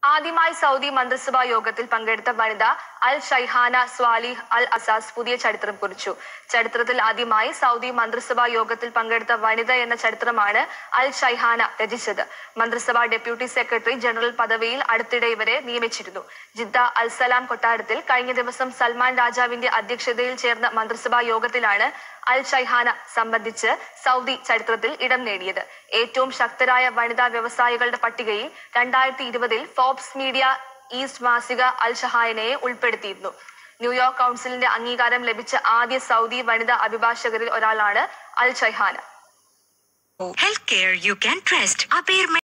ആദ്യമായി സൗദി മന്ത്രിസഭാ യോഗത്തിൽ പങ്കെടുത്ത വനിത അൽ ഷൈഹാന സ്വാലിഹ് അൽ അസാസ് പുതിയ ചരിത്രം കുറിച്ചു ചരിത്രത്തിൽ ആദ്യമായി സൗദി മന്ത്രിസഭാ യോഗത്തിൽ പങ്കെടുത്ത വനിത എന്ന ചരിത്രമാണ് അൽ ഷൈഹാന രചിച്ചത് മന്ത്രിസഭാ ഡെപ്യൂട്ടി സെക്രട്ടറി ജനറൽ പദവിയിൽ അടുത്തിടെ ഇവരെ നിയമിച്ചിരുന്നു ജിദ്ദ അൽ സലാം കൊട്ടാരത്തിൽ കഴിഞ്ഞ ദിവസം സൽമാൻ രാജാവിന്റെ അധ്യക്ഷതയിൽ ചേർന്ന മന്ത്രിസഭാ യോഗത്തിലാണ് അൽ ഷൈഹാന സംബന്ധിച്ച് സൗദി ചരിത്രത്തിൽ ഇടം നേടിയത് ഏറ്റവും ശക്തരായ വനിതാ വ്യവസായികളുടെ പട്ടികയിൽ രണ്ടായിരത്തി ഇരുപതിൽ ഫോബ്സ് മീഡിയ ഈസ്റ്റ് മാസിക അൽ ഷഹായനയെ ഉൾപ്പെടുത്തിയിരുന്നു ന്യൂയോർക്ക് കൗൺസിലിന്റെ അംഗീകാരം ലഭിച്ച ആദ്യ സൗദി വനിതാ അഭിഭാഷകരിൽ ഒരാളാണ് അൽ ഷൈഹാന Healthcare you can trust. Abeer